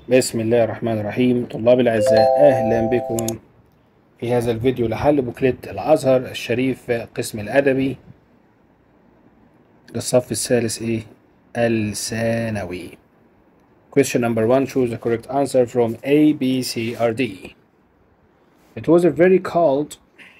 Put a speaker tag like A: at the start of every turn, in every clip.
A: بسم الله الرحمن الرحيم طلاب الأعزاء أهلا بكم في هذا الفيديو لحل بوكلت الأزهر الشريف قسم الأدبي للصف الثالث إيه الثانوي Question number one choose the correct answer from A, B, C, or D It was a very cold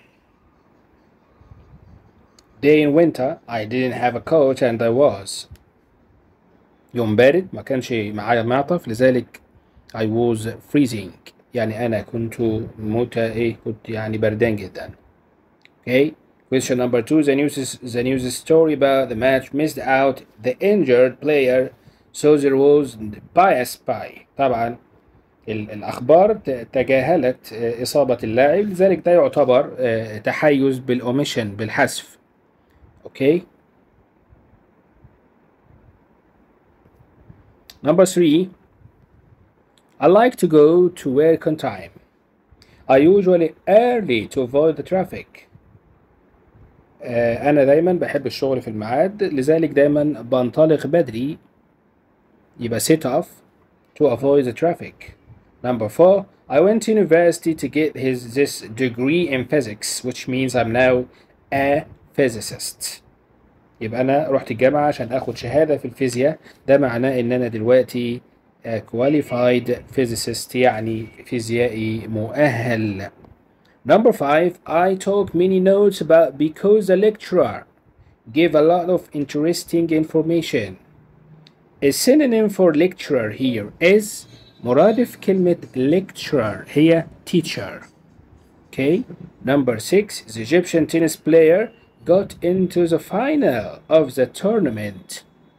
A: day in winter I didn't have a coat and I was يوم بارد ما كانش معايا معطف لذلك I was freezing يعني أنا كنت موت إيه كنت يعني بردان جدا Okay Question number two the news the news story about the match missed out the injured player so there was bias by طبعا ال- الأخبار ت- تجاهلت آه، إصابة اللاعب لذلك ده يعتبر آه، تحيز بالأوميشن بالحذف Okay Number three I like to go to work on time. I usually early to avoid the traffic. آه، أنا دايما بحب الشغل في الميعاد لذلك دايما بنطلق بدري يبقى set off to avoid the traffic. Number four I went to university to get his this degree in physics which means I'm now a physicist. يبقى أنا رحت الجامعة عشان آخد شهادة في الفيزياء ده معناه إن أنا دلوقتي آه، qualified physicist يعني فيزيائي مؤهل. Number five, I took many notes about because the lecturer gave a lot of interesting information. A synonym for lecturer here is مرادف كلمة lecturer هي teacher. Okay. Number six, the Egyptian tennis player got into the final of the tournament.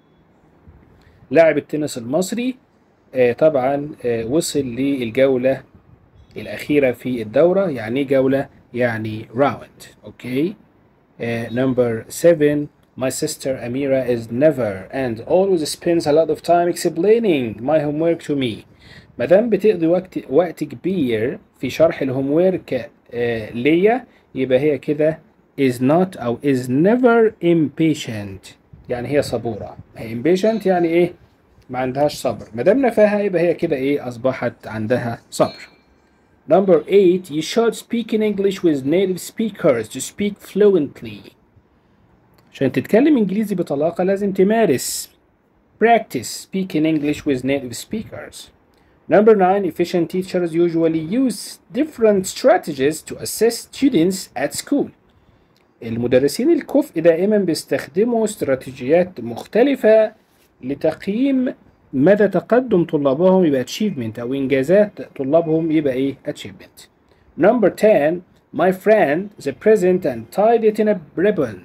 A: لاعب التنس المصري آه، طبعا آه، وصل للجولة الأخيرة في الدورة يعني إيه جولة يعني راوند أوكي آه، number seven my sister Amira is never and always spends a lot of time explaining my homework to me مادام بتقضي وقت وقت كبير في شرح الهوم ورك آه، ليا يبقى هي كده is not أو is never impatient يعني هي صبورة هي impatient يعني إيه ما عندهاش صبر ما دام نفاها يبقى هي كده ايه اصبحت عندها صبر Number 8 you should speak in English with native speakers to speak fluently عشان تتكلم انجليزي بطلاقة لازم تمارس practice speak in English with native speakers Number 9 efficient teachers usually use different strategies to assist students at school المدرسين الكفء دائما بيستخدموا استراتيجيات مختلفة لتقييم مدى تقدم طلابهم يبقى achievement أو إنجازات طلابهم يبقى إيه achievement. Number 10 My friend the present and tied it in a ribbon.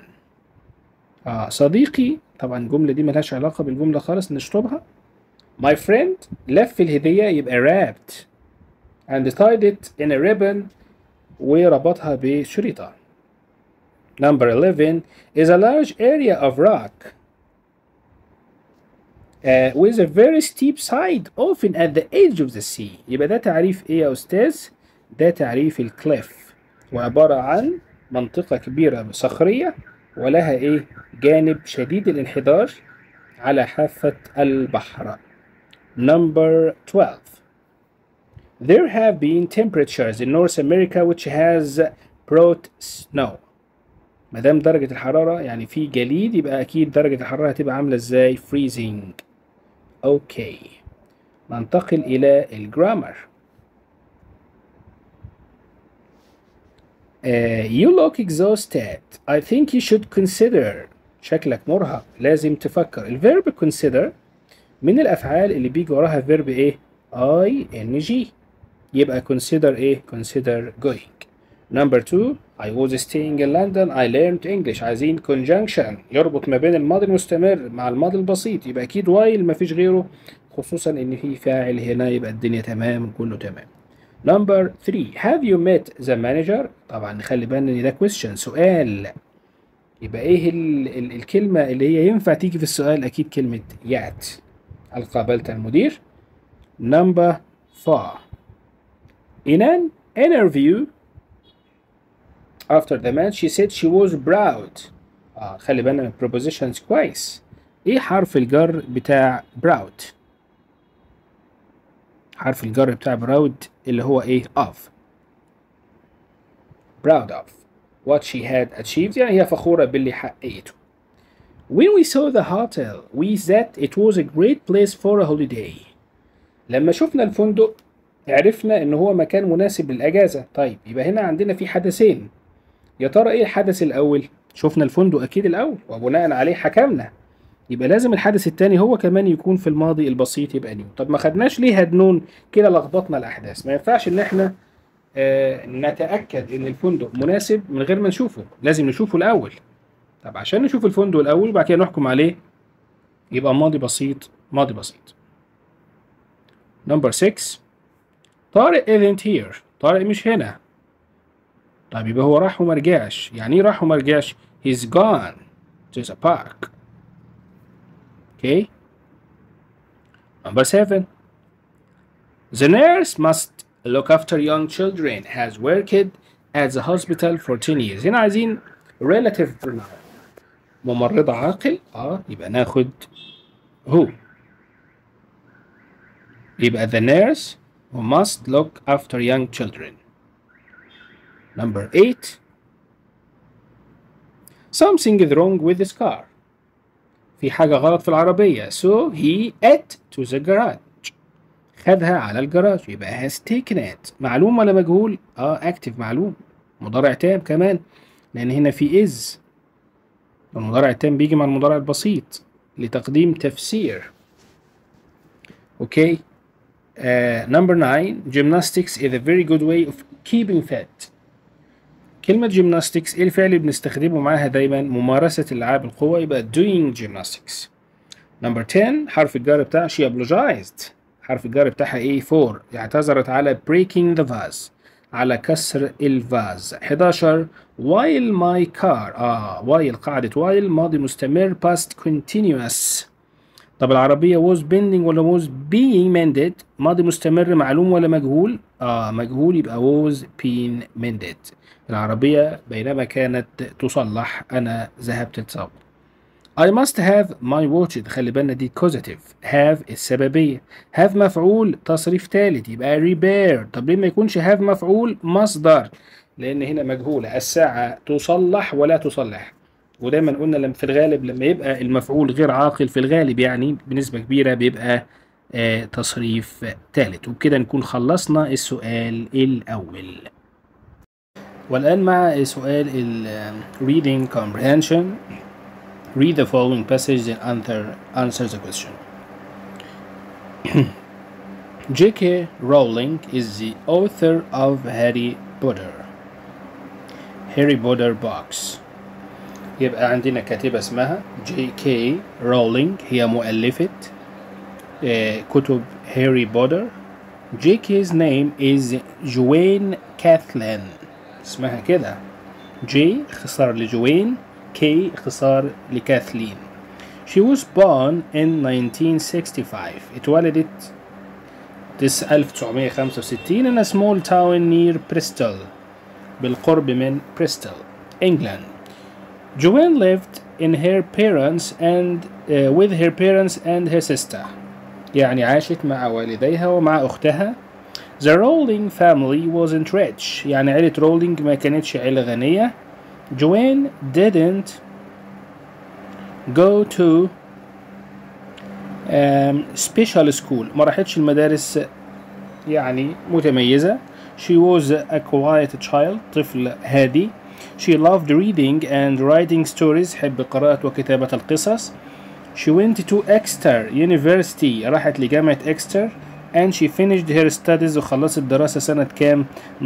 A: آه صديقي طبعا الجملة دي ملهاش علاقة بالجملة خالص نشطبها. My friend لف الهدية يبقى wrapped and tied it in a ribbon وربطها بشريطة. Number 11 is a large area of rock uh, with a very steep side often at the edge of the sea يبقى ده تعريف ايه يا استاذ ده تعريف الكليف وعبارة عن منطقة كبيرة صخرية ولها ايه جانب شديد الانحدار على حافة البحر number 12 there have been temperatures in North America which has brought snow ما دام درجة الحرارة يعني في جليد يبقى أكيد درجة الحرارة هتبقى عاملة إزاي freezing أوكي ننتقل إلى الجرامر Uh, you look exhausted. I think you should consider. شكلك مرهق. لازم تفكر. الفيرب consider من الأفعال اللي بيجي وراها فيرب إيه؟ I N G. يبقى consider إيه؟ consider going. Number two, I was staying in London. I learned English. عايزين conjunction يربط ما بين الماضي المستمر مع الماضي البسيط. يبقى أكيد while مفيش غيره خصوصا إن في فاعل هنا يبقى الدنيا تمام كله تمام. Number three, have you met the manager? طبعا نخلي بالنا إن ده question سؤال. يبقى إيه ال ال الكلمة اللي هي ينفع تيجي في السؤال؟ أكيد كلمة yet. هل قابلت المدير؟ Number four, in an interview after the match she said she was proud اه خلي بالنا من prepositions كويس ايه حرف الجر بتاع proud حرف الجر بتاع proud اللي هو ايه of proud of what she had achieved يعني هي فخورة باللي حققته When we saw the hotel we said it was a great place for a holiday لما شفنا الفندق عرفنا ان هو مكان مناسب للاجازة طيب يبقى هنا عندنا في حدثين يا ترى ايه الحدث الاول شفنا الفندق اكيد الاول وبناء عليه حكمنا يبقى لازم الحدث التاني هو كمان يكون في الماضي البسيط يبقى نيو طب ما خدناش ليه هدنون كده لخبطنا الاحداث ما ينفعش ان احنا آه نتاكد ان الفندق مناسب من غير ما نشوفه لازم نشوفه الاول طب عشان نشوف الفندق الاول وبعد كده نحكم عليه يبقى ماضي بسيط ماضي بسيط نمبر 6 طارق isn't here طارق مش هنا طيب يبقى هو راح وما رجعش يعني ايه راح وما رجعش he's gone to the park okay number 7 the nurse must look after young children has worked at the hospital for 10 years هنا عايزين relative pronoun ممرضة عاقل اه يبقى ناخد who يبقى the nurse who must look after young children number 8 something is wrong with this car في حاجة غلط في العربية so he ate to the garage خدها على الجراج يبقى has taken it معلوم ولا مجهول اه active معلوم مضارع تام كمان لأن هنا في is المضارع التام بيجي مع المضارع البسيط لتقديم تفسير اوكي uh, number 9 gymnastics is a very good way of keeping fit كلمة gymnastics ايه الفعل اللي بنستخدمه معاها دايما ممارسة الألعاب القوة يبقى doing gymnastics number 10 حرف الجر بتاعها she apologized حرف الجر بتاعها ايه for اعتذرت على breaking the vase على كسر الفاز 11 while my car اه while قاعدة while ماضي مستمر past continuous طب العربية was bending ولا was being mended ماضي مستمر معلوم ولا مجهول اه مجهول يبقى was being mended العربية بينما كانت تصلح أنا ذهبت السوق I must have my watch خلي بالنا دي causative have السببية have مفعول تصريف ثالث يبقى repair طب ليه ما يكونش have مفعول مصدر لأن هنا مجهولة الساعة تصلح ولا تصلح ودايما قلنا لما في الغالب لما يبقى المفعول غير عاقل في الغالب يعني بنسبة كبيرة بيبقى آه تصريف ثالث وبكده نكون خلصنا السؤال الأول والآن مع سؤال ال reading comprehension read the following passage and answer, answer the question J.K. Rowling is the author of Harry Potter Harry Potter books يبقى عندنا كاتبة اسمها جي كي رولينج هي مؤلفة آه، كتب هاري بوتر جي كي's name is جوين كاثلين اسمها كده جي اختصار لجوين كي اختصار لكاثلين She was born in 1965 اتولدت تس 1965 in a small town near Bristol بالقرب من بريستول England Joanne lived in her parents and uh, with her parents and her sister يعني عاشت مع والديها ومع أختها The Rowling family wasn't rich يعني عيلة رولينج ما كانتش عيلة غنية Joanne didn't go to um, special school ما راحتش المدارس يعني متميزة She was a quiet child طفل هادي She loved reading and writing stories حب قراءة وكتابة القصص She went to Exeter University راحت لجامعة إكستر and she finished her studies وخلصت دراسة سنة كام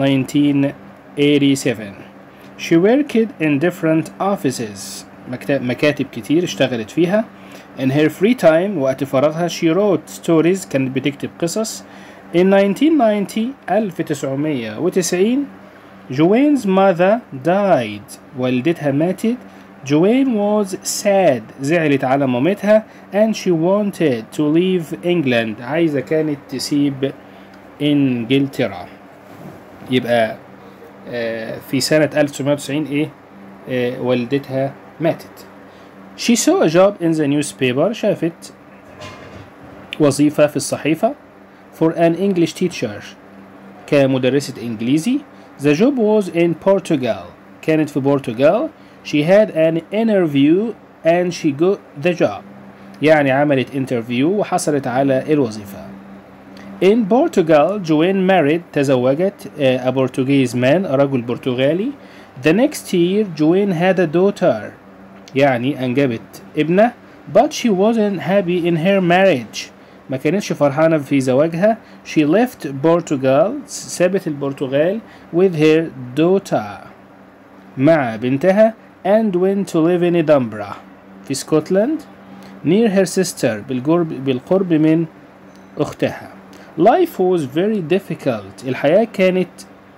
A: 1987 She worked in different offices مكتب مكاتب كتير اشتغلت فيها In her free time وقت فراغها she wrote stories كانت بتكتب قصص In 1990 1990 Joanne's mother died والدتها ماتت Joanne was sad زعلت على مامتها and she wanted to leave England عايزة كانت تسيب إنجلترا يبقى آه، في سنة 1990 إيه آه، والدتها ماتت She saw a job in the newspaper شافت وظيفة في الصحيفة for an English teacher كمدرسة إنجليزي The job was in Portugal كانت في بورتغال She had an interview and she got the job يعني عملت interview وحصلت على الوظيفة In Portugal Joanne married تزوجت uh, a Portuguese man رجل برتغالي The next year Joanne had a daughter يعني أنجبت ابنة but she wasn't happy in her marriage ما كانتش فرحانة في زواجها she left Portugal سابت البرتغال with her daughter مع بنتها and went to live in Edinburgh في اسكتلند near her sister بالقرب, بالقرب من أختها life was very difficult الحياة كانت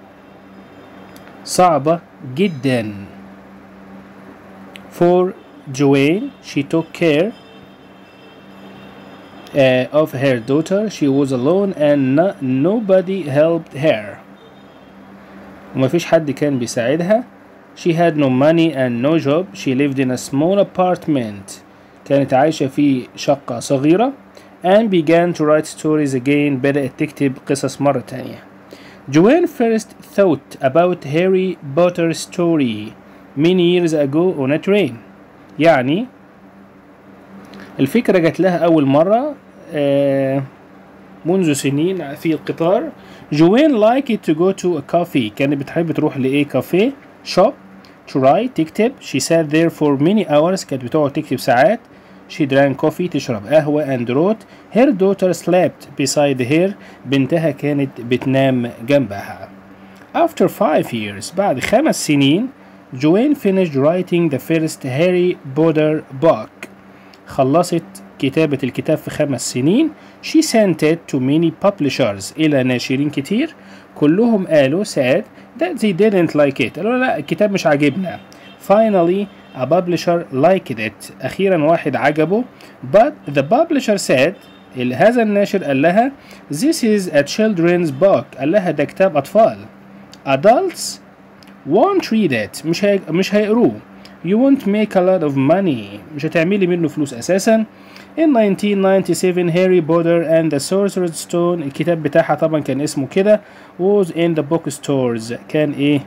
A: صعبة جدا for Joanne she took care uh, of her daughter she was alone and no, nobody helped her ومفيش حد كان بيساعدها she had no money and no job she lived in a small apartment كانت عايشة في شقة صغيرة and began to write stories again بدأت تكتب قصص مرة تانية Joanne first thought about Harry Potter story many years ago on a train يعني الفكرة جات لها أول مرة آه منذ سنين في القطار جوين liked to go to a coffee كانت بتحب تروح لإيه كافيه shop to write تكتب she sat there for many hours كانت بتقعد تكتب ساعات she drank coffee تشرب قهوة and wrote her daughter slept beside her بنتها كانت بتنام جنبها after five years بعد خمس سنين جوين finished writing the first Harry Potter book خلصت كتابة الكتاب في خمس سنين she sent it to many publishers إلى ناشرين كتير كلهم قالوا said that they didn't like it قالوا لا الكتاب مش عاجبنا finally a publisher liked it أخيرا واحد عجبه but the publisher said هذا الناشر قال لها this is a children's book قال لها ده كتاب أطفال adults won't read it مش هي... مش هيقروه you won't make a lot of money مش هتعملي منه فلوس أساسا In 1997 Harry Potter and the Sorcerer's Stone الكتاب بتاعها طبعا كان اسمه كده was in the bookstores كان ايه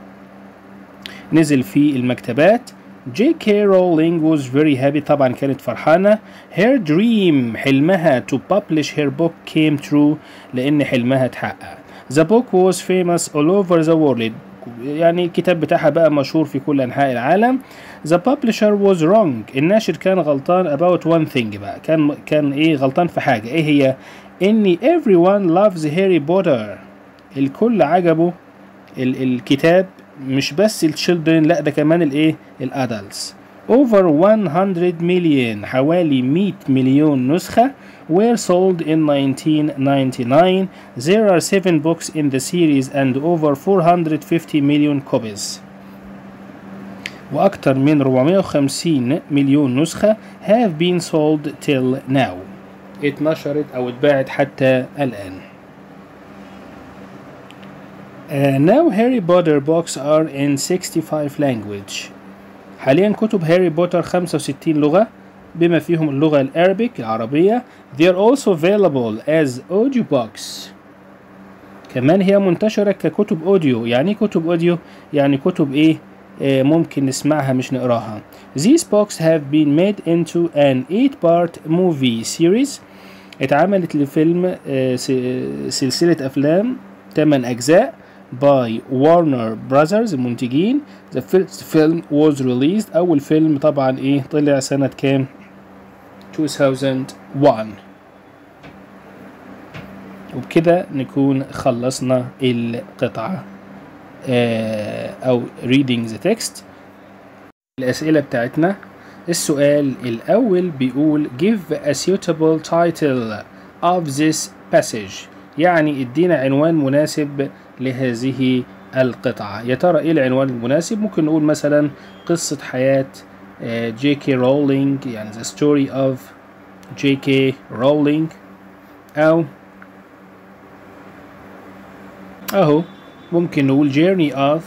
A: نزل في المكتبات J.K. Rowling was very happy طبعا كانت فرحانة her dream حلمها to publish her book came true لأن حلمها اتحقق The book was famous all over the world يعني الكتاب بتاعها بقى مشهور في كل أنحاء العالم The publisher was wrong الناشر كان غلطان about one thing بقى كان كان إيه غلطان في حاجة إيه هي إن everyone loves Harry Potter الكل عجبه ال الكتاب مش بس الchildren لا ده كمان الإيه الادلتس over 100 million حوالي 100 مليون نسخة were sold in 1999 there are seven books in the series and over 450 million copies وأكثر من 450 مليون نسخة have been sold till now اتنشرت أو اتباعت حتى الآن Uh, now Harry Potter books are in 65 language حاليا كتب هاري بوتر 65 لغة بما فيهم اللغة الأرابيك العربية they are also available as audiobooks كمان هي منتشرة ككتب أوديو يعني كتب أوديو يعني كتب إيه آه ممكن نسمعها مش نقراها these books have been made into an 8 part movie series اتعملت لفيلم آه سلسلة أفلام 8 أجزاء by Warner Brothers المنتجين the first film was released أول فيلم طبعا إيه طلع سنة كام 2001 وبكده نكون خلصنا القطعة آه أو reading the text الأسئلة بتاعتنا السؤال الأول بيقول give a suitable title of this passage يعني ادينا عنوان مناسب لهذه القطعة يا ترى ايه العنوان المناسب ممكن نقول مثلا قصة حياة جي كي رولينج يعني the story of جي كي رولينج أو أهو ممكن نقول journey of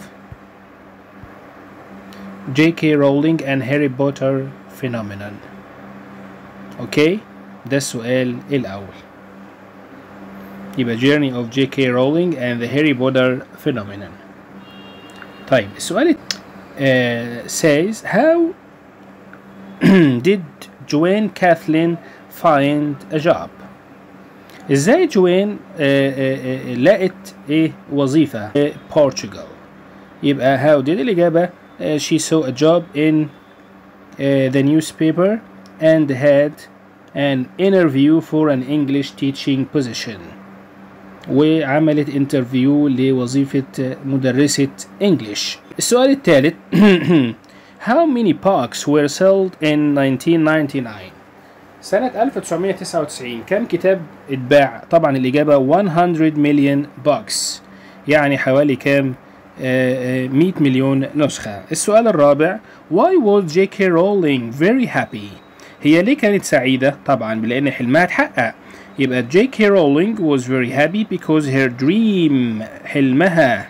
A: J.K. Rowling and Harry Potter phenomenon اوكي ده السؤال الأول يبقى Journey of J.K. Rowling and the Harry Potter Phenomenon طيب السؤال uh, says how did Joanne Kathleen find a job ازاي جوين آه، آه، آه، لقت ايه وظيفة في Portugal يبقى how did الإجابة آه، she saw a job in uh, the newspaper and had an interview for an English teaching position وعملت انترفيو لوظيفة مدرسة انجليش السؤال الثالث How many books were sold in 1999 سنة 1999 كم كتاب اتباع طبعا الإجابة 100 مليون بوكس يعني حوالي كام آه، آه، 100 مليون نسخة السؤال الرابع Why was J.K. Rowling very happy هي ليه كانت سعيدة طبعا لأن حلمها اتحقق يبقى J.K. Rowling was very happy because her dream حلمها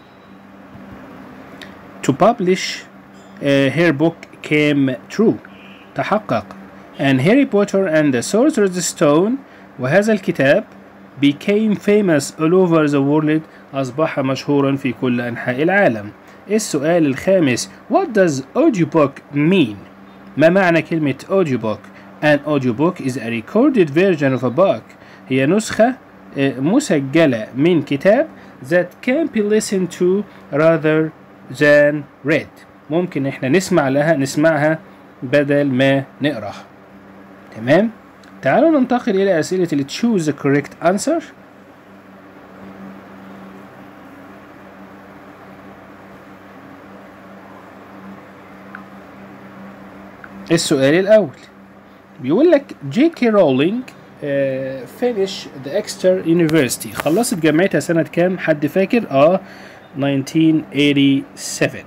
A: to publish uh, her book came true تحقق and Harry Potter and the Sorcerer's Stone وهذا الكتاب became famous all over the world أصبح مشهورا في كل أنحاء العالم السؤال الخامس What does audiobook mean؟ ما معنى كلمة audiobook؟ An audiobook is a recorded version of a book هي نسخة آه، مسجلة من كتاب that can be listened to rather than read ممكن احنا نسمع لها نسمعها بدل ما نقراها تمام تعالوا ننتقل إلى أسئلة اللي choose the correct answer السؤال الأول بيقول لك جي كي رولينج فينيش ذا اكستر يونيفرسيتي خلصت جامعتها سنة كام حد فاكر اه 1987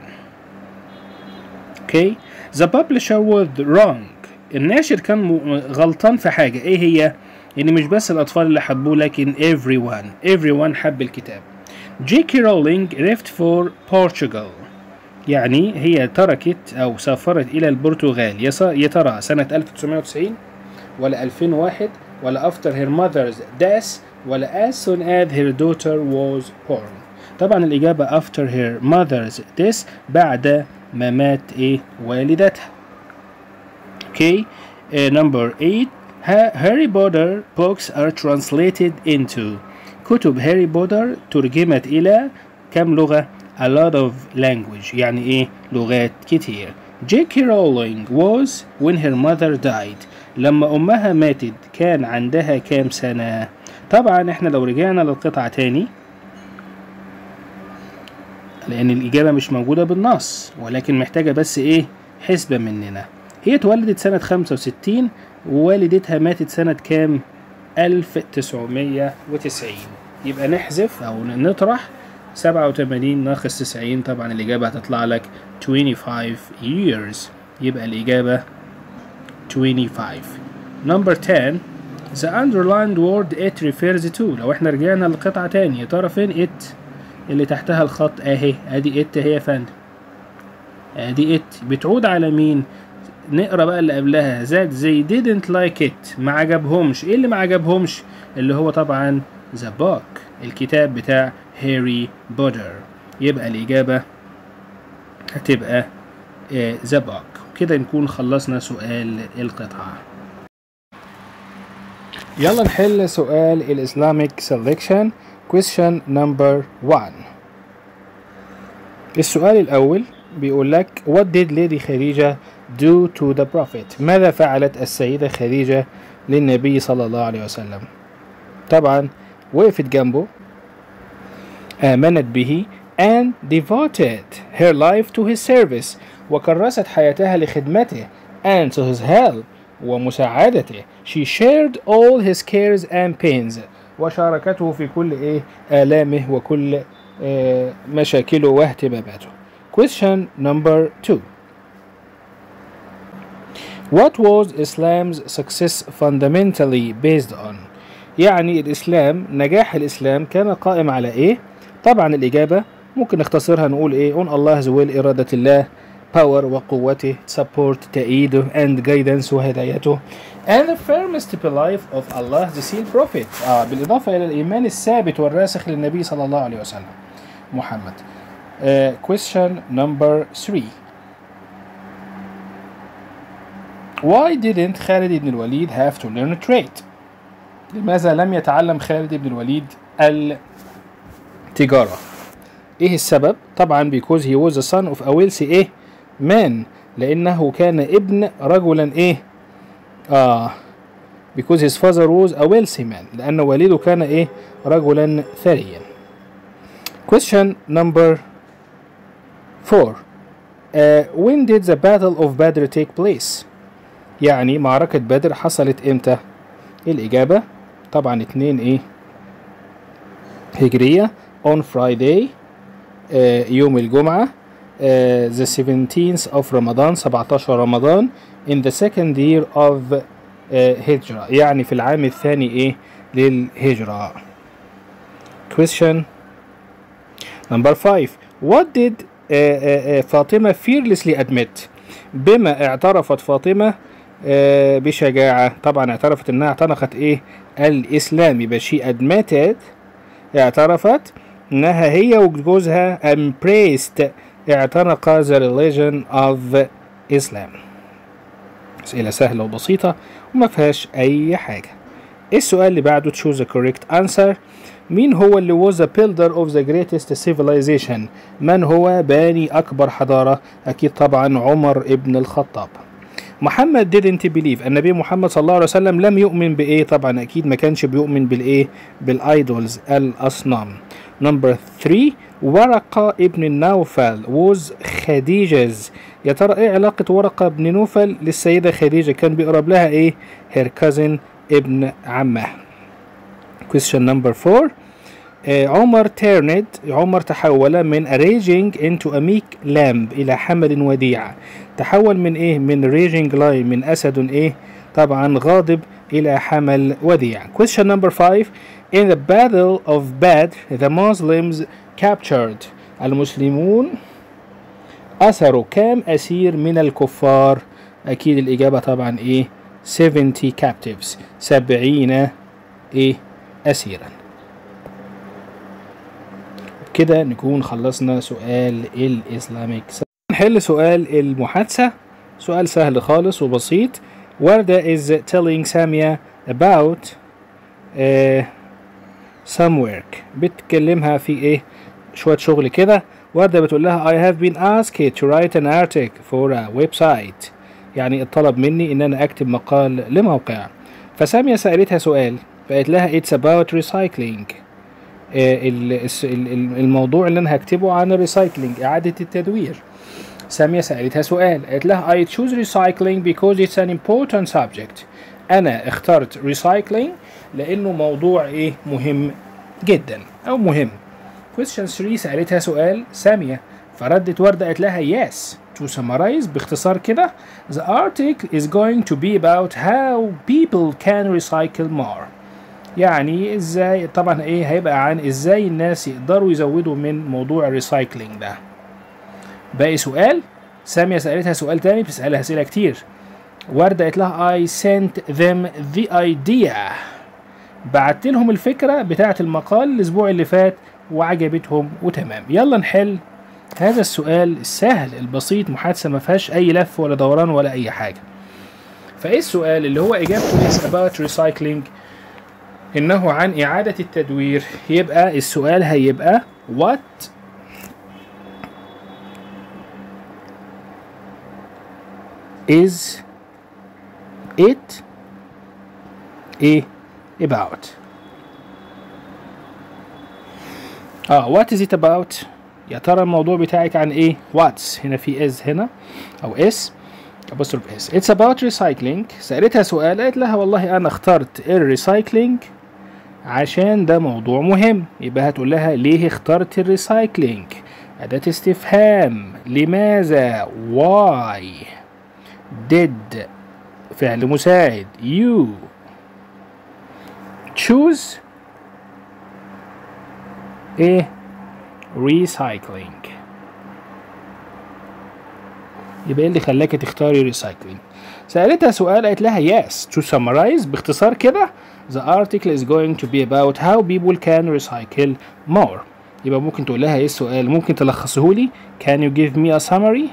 A: اوكي ذا publisher was wrong الناشر كان م- غلطان في حاجة ايه هي ان مش بس الاطفال اللي حبوه لكن everyone everyone حب الكتاب جي كي رولينج left for Portugal يعني هي تركت او سافرت الى البرتغال يا ص- يا ترى سنة 1990 ولا 2001 ولا after her mother's death ولا as soon as her daughter was born طبعا الإجابة after her mother's death بعد ما مات إيه والدتها Okay, uh, number eight. Ha- Harry Potter books are translated into كتب هاري بوتر ترجمت إلى كم لغة؟ A lot of language يعني إيه؟ لغات كتير. J.K. Rowling was when her mother died. لما أمها ماتت كان عندها كام سنة؟ طبعا احنا لو رجعنا للقطعة تاني لأن الإجابة مش موجودة بالنص ولكن محتاجة بس إيه؟ حسبة مننا. هي اتولدت سنة 65 ووالدتها ماتت سنة كام؟ 1990 يبقى نحذف أو نطرح 87 ناقص 90 طبعا الإجابة هتطلع لك 25 years يبقى الإجابة 25 number 10 the underlined word it refers to لو احنا رجعنا للقطعة تاني يا ترى فين it اللي تحتها الخط اهي ادي it هي يا فندم ادي it بتعود على مين نقرا بقى اللي قبلها that they didn't like it ما عجبهمش ايه اللي ما عجبهمش اللي هو طبعا the book الكتاب بتاع هاري بوتر يبقى الإجابة هتبقى آه، the book كده نكون خلصنا سؤال القطعة يلا نحل سؤال الإسلاميك selection question number one السؤال الأول بيقول لك what did lady خديجة do to the prophet ماذا فعلت السيدة خديجة للنبي صلى الله عليه وسلم طبعا وقفت جنبه آمنت به and devoted her life to his service وكرست حياتها لخدمته and to his help ومساعدته she shared all his cares and pains وشاركته في كل ايه آلامه وكل آه مشاكله واهتماماته question number two What was Islam's success fundamentally based on? يعني الإسلام نجاح الإسلام كان قائم على إيه؟ طبعا الإجابة ممكن نختصرها نقول إيه؟ on Allah's will إرادة الله power وقوته support تأييده and guidance وهدايته and the firmest belief of Allah the sealed prophet آه بالإضافة إلى الإيمان الثابت والراسخ للنبي صلى الله عليه وسلم محمد uh, question number three Why didn't Khalid ibn al-Walid have to learn a trade? لماذا لم يتعلم خالد بن الوليد التجارة؟ إيه السبب؟ طبعا because he was the son of a wealthy إيه؟ man لأنه كان ابن رجلا إيه؟ آه because his father was a wealthy man لأن والده كان إيه؟ رجلا ثريا. Question number four. Uh, when did the battle of Badr take place? يعني معركة بدر حصلت امتى؟ الإجابة طبعا اتنين ايه هجرية on Friday آه يوم الجمعة آه the 17th of رمضان 17 رمضان in the second year of آه هجرة يعني في العام الثاني ايه للهجرة question number 5 what did آه آه آه فاطمة fearlessly admit بما اعترفت فاطمة آه بشجاعة طبعا اعترفت انها اعتنقت ايه الاسلام يبقى she admitted اعترفت انها هي وجوزها embraced اعتنق the religion of Islam اسئلة سهلة وبسيطة وما فيهاش اي حاجة السؤال اللي بعده choose the correct answer مين هو اللي was the builder of the greatest civilization من هو باني أكبر حضارة أكيد طبعا عمر ابن الخطاب محمد didn't believe النبي محمد صلى الله عليه وسلم لم يؤمن بإيه طبعا أكيد ما كانش بيؤمن بالإيه بالآيدولز الأصنام نمبر 3 ورقة ابن النوفل was خديجز يا ترى ايه علاقة ورقة بن نوفل للسيدة خديجة كان بيقرب لها ايه her cousin ابن عمه question number 4 آه عمر تيرند عمر تحول من a raging into a meek lamb إلى حمل وديع تحول من إيه من raging lion من أسد إيه طبعا غاضب إلى حمل وديع question number 5 in the battle of Badr the Muslims captured المسلمون أسروا كام أسير من الكفار أكيد الإجابة طبعا إيه 70 captives 70 إيه أسيرا كده نكون خلصنا سؤال الإسلاميك نحل سؤال المحادثة سؤال سهل خالص وبسيط وردة is telling سامية about uh, some work بتكلمها في ايه شوية شغل كده وردة بتقول لها I have been asked to write an article for a website يعني الطلب مني ان انا اكتب مقال لموقع فسامية سألتها سؤال فقالت لها it's about recycling الموضوع اللي انا هكتبه عن الريسايكلينج اعادة التدوير سامية سألتها سؤال قالت لها I choose recycling because it's an important subject انا اخترت recycling لانه موضوع ايه مهم جدا او مهم question 3 سألتها سؤال سامية فردت وردة قالت لها yes to summarize باختصار كده the article is going to be about how people can recycle more يعني ازاي طبعا ايه هيبقى عن ازاي الناس يقدروا يزودوا من موضوع الريسايكلينج ده باقي سؤال سامية سألتها سؤال تاني بتسألها أسئلة كتير وردة قالت لها I sent them the idea بعت لهم الفكرة بتاعة المقال الأسبوع اللي فات وعجبتهم وتمام يلا نحل هذا السؤال السهل البسيط محادثة ما فيهاش أي لف ولا دوران ولا أي حاجة فإيه السؤال اللي هو إجابته is about recycling إنه عن إعادة التدوير يبقى السؤال هيبقى what is it ايه about اه what is it about يا ترى الموضوع بتاعك عن ايه what's هنا في is هنا او is apostrophe is it's about recycling سألتها سؤال قالت لها والله انا اخترت الريسايكلينج عشان ده موضوع مهم يبقى هتقول لها ليه اخترت الريسايكلينج أداة استفهام لماذا why did فعل مساعد you choose ايه recycling يبقى ايه اللي خلاك تختاري ريسايكلينج سألتها سؤال قالت لها yes to summarize باختصار كده the article is going to be about how people can recycle more يبقى ممكن تقول لها ايه السؤال ممكن تلخصه لي can you give me a summary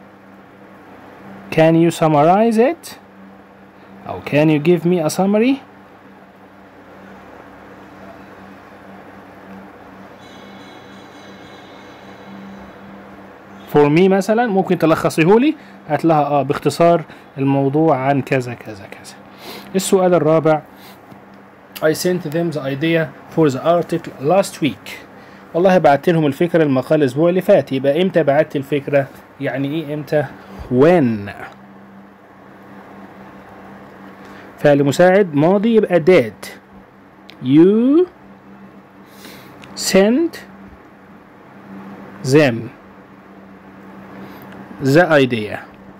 A: can you summarize it أو can you give me a summary for me مثلا ممكن تلخصيه لي هات لها اه باختصار الموضوع عن كذا كذا كذا السؤال الرابع I sent them the idea for the article last week والله بعت لهم الفكرة المقال الأسبوع اللي فات يبقى إمتى بعت الفكرة يعني إيه إمتى when فعل مساعد ماضي يبقى did you send them the idea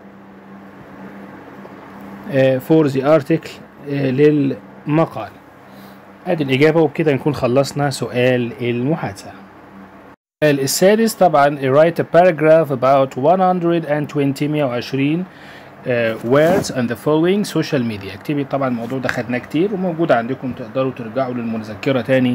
A: uh, for the article uh, للمقال ادي الاجابه وبكده نكون خلصنا سؤال المحادثه السؤال السادس طبعا write a paragraph about 120 120 uh, words and the following social media اكتبي طبعا الموضوع ده خدناه كتير وموجود عندكم تقدروا ترجعوا للمذكره تاني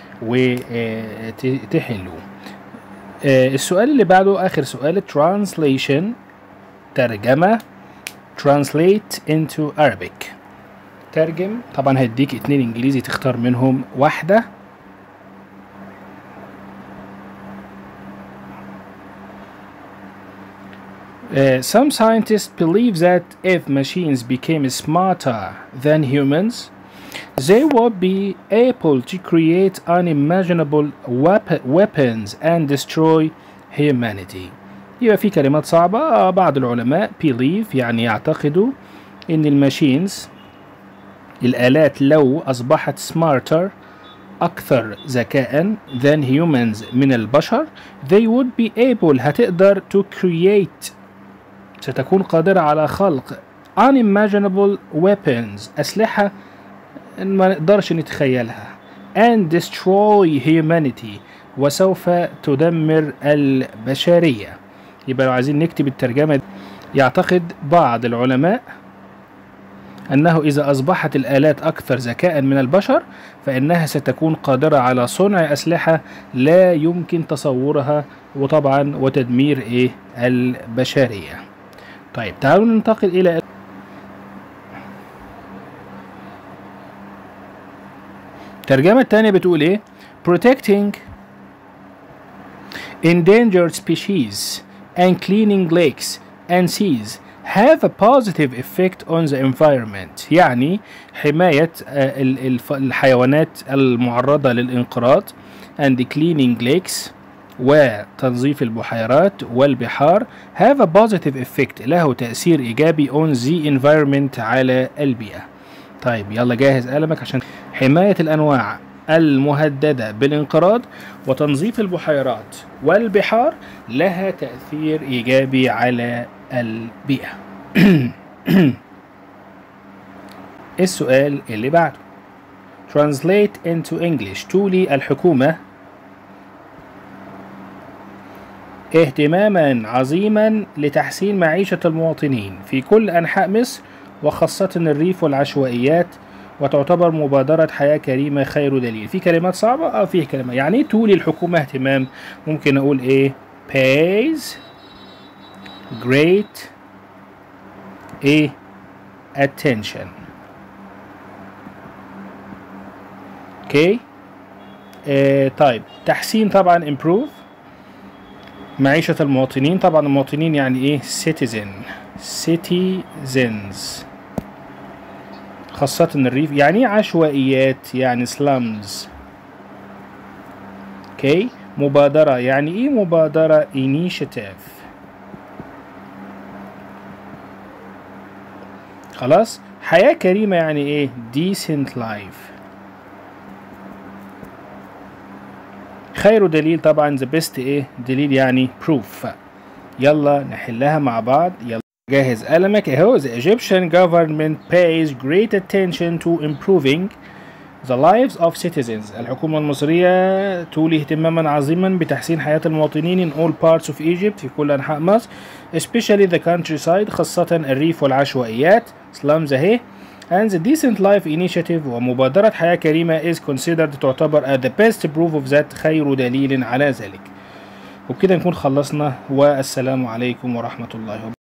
A: وتحلوه السؤال اللي بعده اخر سؤال translation ترجمة translate into Arabic ترجم طبعا هديك اتنين انجليزي تختار منهم واحدة Uh, some scientists believe that if machines became smarter than humans, they would be able to create unimaginable weap- weapons and destroy humanity. يبقى في كلمات صعبة بعض العلماء believe يعني يعتقدوا إن الماشينز الآلات لو أصبحت smarter أكثر ذكاء than humans من البشر they would be able هتقدر to create ستكون قادرة على خلق unimaginable weapons أسلحة ما نقدرش نتخيلها and destroy humanity وسوف تدمر البشرية يبقى لو عايزين نكتب الترجمة يعتقد بعض العلماء أنه إذا أصبحت الآلات أكثر ذكاء من البشر فإنها ستكون قادرة على صنع أسلحة لا يمكن تصورها وطبعا وتدمير إيه البشرية طيب تعالوا ننتقل إلى الترجمة التانية بتقول ايه protecting endangered species and cleaning lakes and seas have a positive effect on the environment يعني حماية الحيوانات المعرضة للانقراض and cleaning lakes وتنظيف البحيرات والبحار have a positive effect له تأثير إيجابي on the environment على البيئة طيب يلا جاهز قلمك عشان حماية الأنواع المهددة بالانقراض وتنظيف البحيرات والبحار لها تأثير إيجابي على البيئة السؤال اللي بعده Translate into English تولي الحكومة اهتماما عظيما لتحسين معيشة المواطنين في كل أنحاء مصر وخاصة الريف والعشوائيات وتعتبر مبادرة حياة كريمة خير دليل في كلمات صعبة اه فيه كلمة يعني تولي الحكومة اهتمام ممكن اقول ايه pays great ايه attention اوكي آه طيب تحسين طبعا improve معيشة المواطنين طبعا المواطنين يعني ايه citizen citizens خاصة الريف يعني ايه عشوائيات يعني slums اوكي مبادرة يعني ايه مبادرة initiative خلاص حياة كريمة يعني ايه decent life خير دليل طبعا the best ايه دليل يعني proof يلا نحلها مع بعض يلا جاهز قلمك اهو the Egyptian government pays great attention to improving The lives of citizens الحكومة المصرية تولي اهتماما عظيما بتحسين حياة المواطنين in all parts of Egypt في كل أنحاء مصر especially the countryside خاصة الريف والعشوائيات slums أهي and the decent life initiative ومبادرة حياة كريمة is considered تعتبر as the best proof of that خير دليل على ذلك وبكده نكون خلصنا والسلام عليكم ورحمة الله وبركاته